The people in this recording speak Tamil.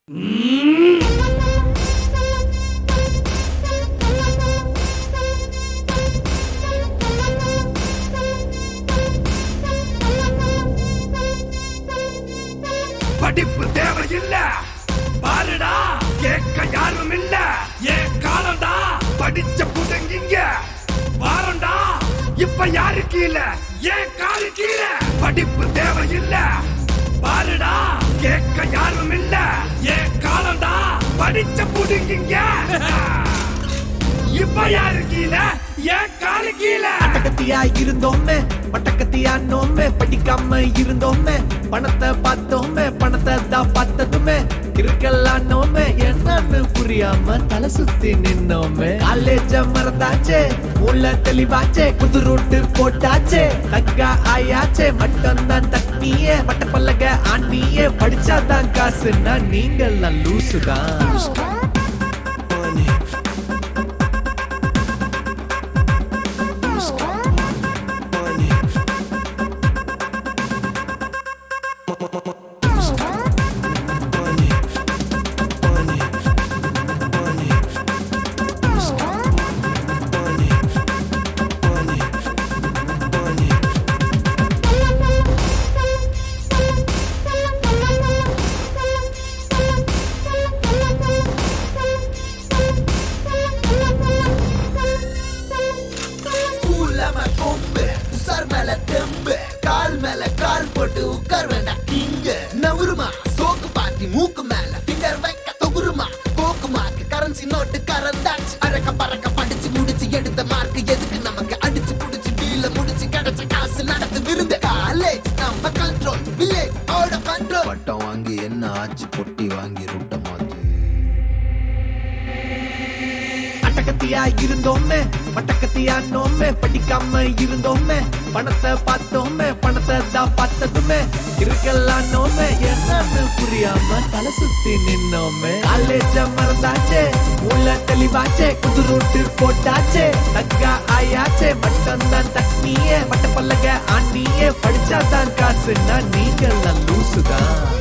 படிப்பு தேவையில்ல பாருடா கேட்க யாரும் இல்ல ஏன் காலம்டா படிச்ச புடுங்கிங்க வாரண்டா இப்ப யாரு கீழே ஏன் காலு கீழே படிப்பு தேவையில்ல பாருடா கேட்க யாரும் இல்ல ஏன் காலம்டா படிச்ச புடுங்கிங்க இப்ப யாரு கீழே ஏன் காலு கீழே பட்டக்கத்தியா இருந்தோமே பட்டக்கத்தியா நோமே படிக்காம இருந்தோமே பணத்தை பார்த்தோமே பணத்தை தான் பார்த்ததுமே இருக்கலாம் நோமே என்னன்னு புரியாம தலை சுத்தி நின்னோமே காலேஜ மறந்தாச்சே உள்ள தெளிவாச்சே புது ரூட்டு போட்டாச்சே தக்கா ஆயாச்சே மட்டும் தான் தண்ணியே மட்ட பல்லக ஆண்டியே படிச்சாதான் காசுன்னா நீங்கள் நான் லூசுதான் கூலம கொம்பு உசார் மேல தெம்பு கால் மேல கால் போட்டு உட்கார் வேண்டாம் கிங்க நவுருமா சோக்கு பாட்டி மூக்கு மேல ஃபிங்கர் வைக்க தொகுருமா போக்கு மார்க் கரன்சி நோட்டு கரந்தாச்சு அறக்க பறக்க படிச்சு முடிச்சு எடுத்த மார்க் எதுக்கு நமக்கு அடிச்சு புடிச்சு டீல முடிச்சு கிடைச்ச காசு நடத்து விருந்து காலேஜ் நம்ம control village out of control பட்டம் வாங்கி என்ன ஆச்சு பொட்டி வாங்கி ரூட்ட மாத்து அட்டக்கத்தியா இருந்தோமே பட்டக்கத்தியா நோமே படிக்காம இருந்தோமே பணத்தை பார்த்தோமே பணத்தை தான் பார்த்ததுமே இருக்கலாம் நோமே என்னன்னு புரியாம தலை சுத்தி நின்னோமே காலேஜ மறந்தாச்சே உள்ள தெளிவாச்சே புது ரூட்டு போட்டாச்சே தக்கா ஆயாச்சே மட்டும் தான் தண்ணியே மட்ட பல்லக ஆண்டியே படிச்சாதான் காசுன்னா நீங்கள் லூசுதான்